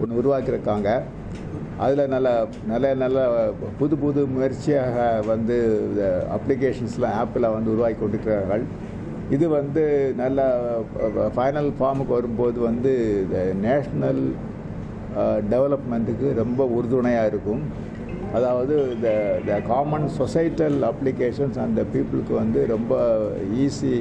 ஒன்று உருவாக்கியிருக்காங்க அதில் நல்ல நல்ல நல்ல புது புது முயற்சியாக வந்து அப்ளிகேஷன்ஸ்லாம் ஆப்பில் வந்து உருவாக்கி கொண்டிருக்கிறார்கள் இது வந்து நல்ல ஃபைனல் ஃபார்முக்கு வரும்போது வந்து நேஷ்னல் டெவலப்மெண்ட்டுக்கு ரொம்ப உறுதுணையாக இருக்கும் அதாவது the the common societal applications அந்த பீப்புளுக்கு வந்து ரொம்ப easy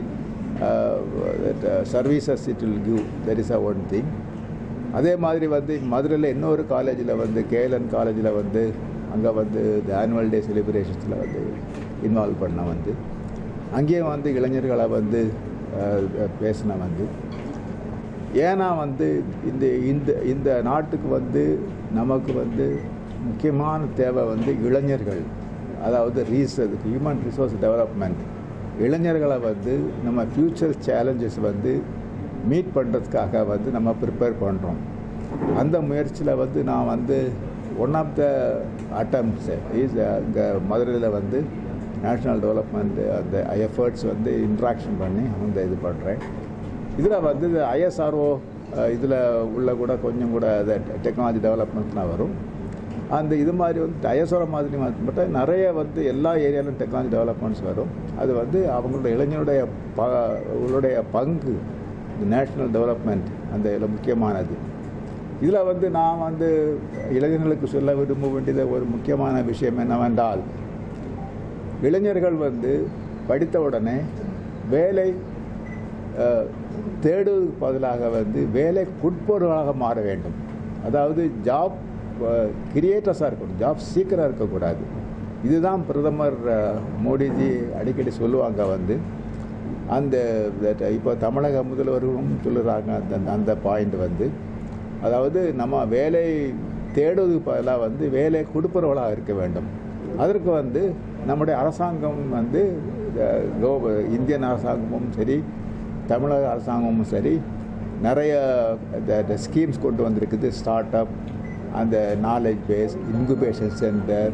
services it will give there is a one thing அதே மாதிரி வந்து மதுரையில் இன்னொரு காலேஜில் வந்து கேஎல்என் காலேஜில் வந்து அங்கே வந்து இந்த ஆனுவல் டே செலிப்ரேஷன்ஸில் வந்து இன்வால்வ் பண்ண வந்து அங்கேயும் வந்து இளைஞர்களை வந்து பேசின வந்து ஏன்னா வந்து இந்த இந்த இந்த நாட்டுக்கு வந்து நமக்கு வந்து முக்கியமான தேவை வந்து இளைஞர்கள் அதாவது ரீசர் ஹியூமன் ரிசோர்ஸ் டெவலப்மெண்ட் இளைஞர்களை வந்து நம்ம ஃப்யூச்சர் சேலஞ்சஸ் வந்து மீட் பண்ணுறதுக்காக வந்து நம்ம ப்ரிப்பேர் பண்ணுறோம் அந்த முயற்சியில் வந்து நான் வந்து one of the attempts is இங்கே மதுரையில் வந்து நேஷ்னல் டெவலப்மெண்ட் அந்த எஃபர்ட்ஸ் வந்து இன்ட்ராக்ஷன் பண்ணி அந்த இது பண்ணுறேன் இதில் வந்து ஐஎஸ்ஆர்ஓ இதில் உள்ள கூட கொஞ்சம் கூட டெக்னாலஜி டெவலப்மெண்ட்லாம் வரும் அந்த இது மாதிரி வந்து ஐஎஸ்ஆர்ஓ மாதிரி மட்டும் நிறைய வந்து எல்லா ஏரியாவிலும் டெக்னாலஜி டெவலப்மெண்ட்ஸ் வரும் அது வந்து அவங்களோட இளைஞருடைய ப அவங்களுடைய பங்கு நேஷ்னல் டெவலப்மெண்ட் அந்த இதில் முக்கியமானது இதில் வந்து நான் வந்து இளைஞர்களுக்கு சொல்ல விரும்ப வேண்டியது ஒரு முக்கியமான விஷயம் என்னவென்றால் இளைஞர்கள் வந்து படித்த உடனே வேலை தேடுவதற்கு பதிலாக வந்து வேலை குட்பொருளாக மாற வேண்டும் அதாவது ஜாப் கிரியேட்டர்ஸாக இருக்கணும் ஜாப் சீக்கிரம் இருக்கக்கூடாது இதுதான் பிரதமர் மோடிஜி அடிக்கடி சொல்லுவாங்க வந்து அந்த இப்போ தமிழக முதல்வர்களும் சொல்லுறாங்க அந்த அந்த பாயிண்ட் வந்து அதாவது நம்ம வேலை தேடுவதுக்கு பதிலாக வந்து வேலை கொடுப்பவர்களாக இருக்க வேண்டும் அதற்கு வந்து நம்முடைய அரசாங்கம் வந்து இந்தியன் அரசாங்கமும் சரி தமிழக அரசாங்கமும் சரி நிறைய ஸ்கீம்ஸ் கொண்டு வந்திருக்குது ஸ்டார்ட் அப் அந்த knowledge base incubation centre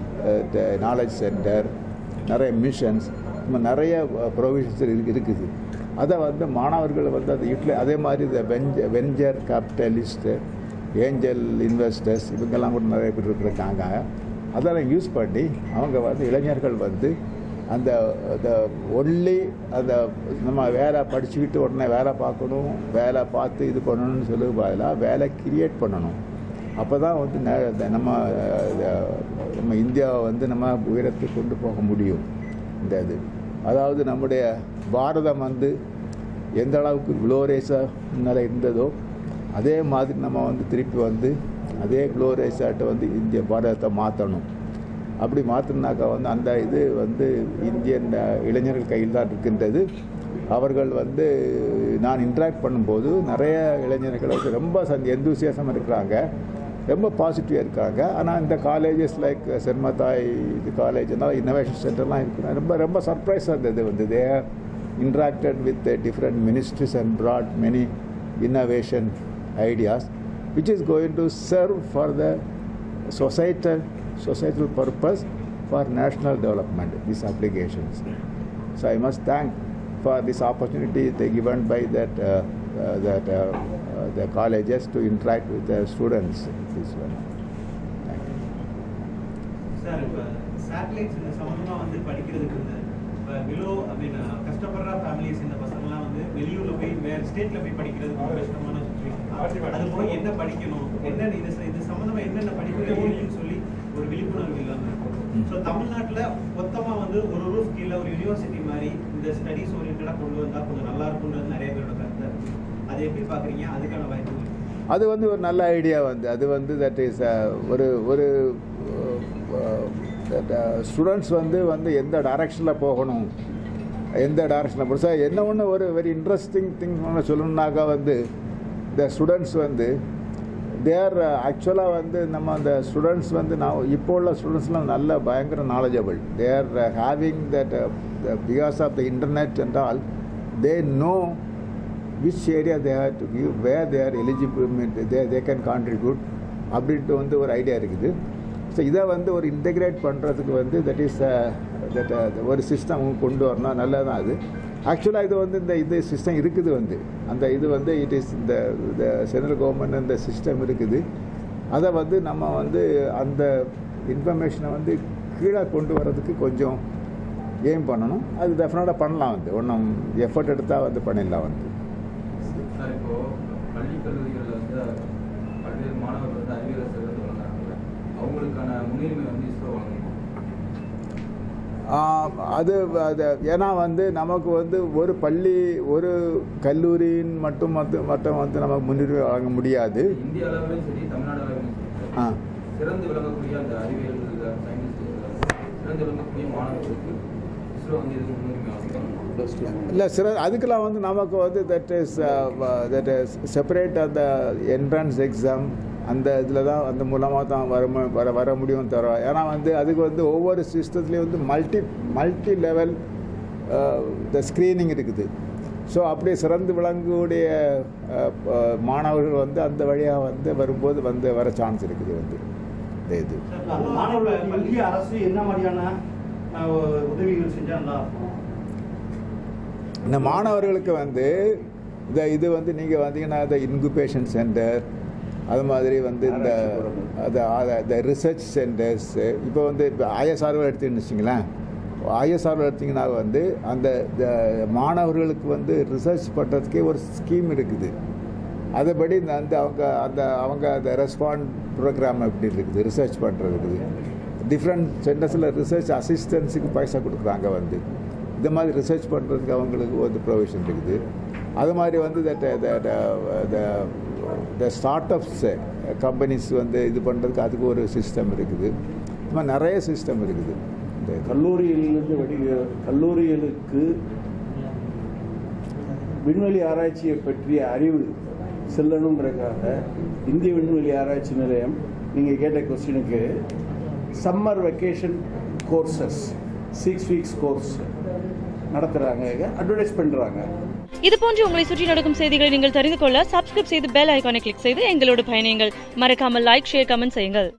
knowledge centre நிறைய மிஷன்ஸ் இந்த நிறைய ப்ரொவிஷன்ஸ் இருக்குது அதை வந்து மாணவர்கள் வந்து அதை யூட்டிலை அதே மாதிரி இந்த வெஞ்ச வெஞ்சர் கேபிட்டலிஸ்ட்டு ஏஞ்சல் இன்வெஸ்டர்ஸ் இவங்கெல்லாம் கூட நிறைய பேர் இருக்கிறாங்க அதெல்லாம் யூஸ் பண்ணி அவங்க வந்து இளைஞர்கள் வந்து அந்த அந்த ஒன்லி அந்த நம்ம வேலை படிச்சுக்கிட்டு உடனே வேலை பார்க்கணும் வேலை பார்த்து இது பண்ணணும்னு சொல்லி பதிலாக வேலை கிரியேட் பண்ணணும் அப்போ தான் வந்து நம்ம நம்ம இந்தியாவை வந்து நம்ம உயரத்துக்கு கொண்டு போக முடியும் இந்த இது அதாவது நம்முடைய பாரதம் வந்து எந்த அளவுக்கு குளோரேஸாக முன்னால் இருந்ததோ அதே மாதிரி நம்ம வந்து திருப்பி வந்து அதே குளோரேஸாட்ட வந்து இந்திய பாரதத்தை மாற்றணும் அப்படி மாற்றினாக்கா வந்து அந்த இது வந்து இந்தியன் இளைஞர்கள் கையில் தான் இருக்கின்றது அவர்கள் வந்து நான் இன்ட்ராக்ட் பண்ணும்போது நிறைய இளைஞர்கள் வந்து ரொம்ப சந்தி எந்தூசியாசம் இருக்கிறாங்க ரொம்ப பாசிட்டிவாக இருக்காங்க ஆனால் இந்த காலேஜஸ் லைக் சென்மதாய் இது காலேஜ்னால் இன்னோவேஷன் சென்டர்லாம் இருக்கு ரொம்ப ரொம்ப சர்ப்ரைஸாக இருந்தது வந்து they interacted with different ministries and brought many innovation ideas which is going to serve for the societal societal purpose for national development these applications so i must thank for this opportunity they given by that uh, uh, that uh, uh, the colleges to interact with the students this one thank you sir இப்போ satellites இந்த சம்மந்தமாக வந்து படிக்கிறதுக்கு வந்து இப்போ below ஐ மீன் கஷ்டப்படுற families இந்த பசங்கலாம் வந்து வெளியூர்ல போய் வேற ஸ்டேட்ல போய் படிக்கிறது ரொம்ப கஷ்டமான சுச்சுவேஷன் அது போய் என்ன படிக்கணும் என்ன இது ச- இது சம்மந்தமா என்னென்ன படிக்கணும்னு சொல்லி ஒரு விழிப்புணர்வு இல்லாம ஸோ தமிழ்நாட்டுல மொத்தமா வந்து ஒரு ரூஃப் கீழே ஒரு யூனிவர்சிட்டி மாதிரி இந்த ஸ்டடிஸ் ஓரியன்டா கொண்டு வந்தா கொஞ்சம் நல்லா இருக்கும்ன்றது நிறைய பேரோட கருத்து அதை எப்படி பாக்குறீங்க அதுக்கான வாய்ப்பு அது வந்து ஒரு நல்ல ஐடியா வந்து அது வந்து தட் இஸ் ஒரு ஒரு ஸ்டூடெண்ட்ஸ் வந்து வந்து எந்த டைரக்ஷனில் போகணும் எந்த டைரக்ஷனில் புதுசாக என்ன ஒன்று ஒரு வெரி இன்ட்ரெஸ்டிங் திங் ஒன்று சொல்லணுன்னாக்கா வந்து இந்த ஸ்டூடெண்ட்ஸ் வந்து தேர் ஆக்சுவலாக வந்து நம்ம அந்த ஸ்டூடெண்ட்ஸ் வந்து நான் இப்போ உள்ள ஸ்டூடெண்ட்ஸ்லாம் நல்ல பயங்கர knowledgeable they are having that because of the internet and all they know which area they have to give, where they are eligible, mean they, they can contribute அப்படின்ட்டு வந்து ஒரு ஐடியா இருக்குது ஸோ இதை வந்து ஒரு இன்டெகிரேட் பண்ணுறதுக்கு வந்து that is that ஒரு சிஸ்டம் கொண்டு வரணும் நல்லதான் அது ஆக்சுவலாக இது வந்து இந்த இந்த சிஸ்டம் இருக்குது வந்து அந்த இது வந்து இட் இஸ் இந்த சென்ட்ரல் கவர்மெண்ட் இந்த சிஸ்டம் இருக்குது அதை வந்து நம்ம வந்து அந்த இன்ஃபர்மேஷனை வந்து கீழே கொண்டு வரதுக்கு கொஞ்சம் ஏம் பண்ணணும் அது டெஃபினட்டாக பண்ணலாம் வந்து ஒன்றும் எஃபர்ட் எடுத்தால் வந்து பண்ணிடலாம் வந்து சார் இப்போ பள்ளி கல்லூரிகளில் வந்து பல்வேறு மாணவர்கள் வந்து அறிவியல் சிறந்து வளர்ந்தாங்க அவங்களுக்கான முன்னுரிமை வந்து இஸ்ரோ வழங்குது ஆஹ் அது அது ஏன்னா வந்து நமக்கு வந்து ஒரு பள்ளி ஒரு கல்லூரியின் மட்டும் வந்து மட்டும் வந்து நமக்கு முன்னுரிமை வழங்க முடியாது இந்திய அளவிலும் சரி தமிழ்நாடு அளவிலும் சரி ஆ சிறந்து விளங்கக்கூடிய அந்த அறிவியல் சயின்டிஸ்ட் சிறந்து விளங்கக்கூடிய மாணவர்களுக்கு இஸ்ரோ வந்து எதுவும் முன்னுரிமை வழங்குது இல்லை சிற அதுக்கெல்லாம் வந்து நமக்கு வந்து that is that is separate அந்த என்ட்ரன்ஸ் எக்ஸாம் அந்த இதில் தான் அந்த மூலமாக தான் வர மு- வர வர முடியும் தர ஏன்னா வந்து அதுக்கு வந்து ஒவ்வொரு சிஸ்டத்துலேயும் வந்து மல்டி மல்டி லெவல் இந்த ஸ்க்ரீனிங் இருக்குது ஸோ அப்படி சிறந்து விளங்கக்கூடிய அஹ், ப- மாணவர்கள் வந்து அந்த வழியாக வந்து வரும்போது வந்து வர சான்ஸ் இருக்குது வந்து இந்த இது அந்த மாணவர்களுக்கு இந்திய அரசு என்ன மாதிரியான அஹ், உதவிகள் செஞ்சா நல்லா இருக்கும் இந்த மாணவர்களுக்கு வந்து இந்த இது வந்து நீங்கள் வந்தீங்கன்னா இந்த இன்குபேஷன் சென்டர் அது மாதிரி வந்து இந்த அது இந்த ரிசர்ச் சென்டர்ஸ் இப்போ வந்து இப்போ ஐஎஸ்ஆர்ஓ எடுத்துன்னு வச்சிங்களேன் ஐஎஸ்ஆர்ஓ எடுத்திங்கன்னா வந்து அந்த இந்த மாணவர்களுக்கு வந்து ரிசர்ச் பண்ணுறதுக்கே ஒரு ஸ்கீம் இருக்குது அதுபடி இந்த அந்த அவங்க அந்த அவங்க அந்த ரெஸ்பாண்ட் ப்ரோக்ராம் எப்படி இருக்குது ரிசர்ச் பண்ணுறதுக்கு டிஃப்ரெண்ட் சென்டர்ஸில் ரிசர்ச் அசிஸ்டன்ஸுக்கு பைசா கொடுக்குறாங்க வந்து இந்த மாதிரி ரிசர்ச் பண்ணுறதுக்கு அவங்களுக்கு வந்து ப்ரொவிஷன் இருக்குது அது மாதிரி வந்து த ஸ்டார்ட் அப்ஸ் கம்பெனிஸ் வந்து இது பண்ணுறதுக்கு அதுக்கு ஒரு சிஸ்டம் இருக்குது இது மாதிரி நிறைய சிஸ்டம் இருக்குது இந்த இது. கல்லூரியிலிருந்து வெடி கல்லூரிகளுக்கு விண்வெளி ஆராய்ச்சியை பற்றிய அறிவு செல்லணுங்கிறதுக்காக இந்திய விண்வெளி ஆராய்ச்சி நிலையம் நீங்கள் கேட்ட கொஸ்டினுக்கு summer vacation courses six weeks course நடத்துகிறாங்க அட்வர்டைஸ் பண்ணுறாங்க இது போன்று உங்களை சுற்றி நடக்கும் செய்திகளை நீங்கள் தெரிந்து கொள்ள சப்ஸ்கிரைப் செய்து பெல் ஐகானை கிளிக் செய்து எங்களோடு பயணியுங்கள் மறக்காமல் லைக் ஷேர் கமெண்ட் செய்யுங்கள்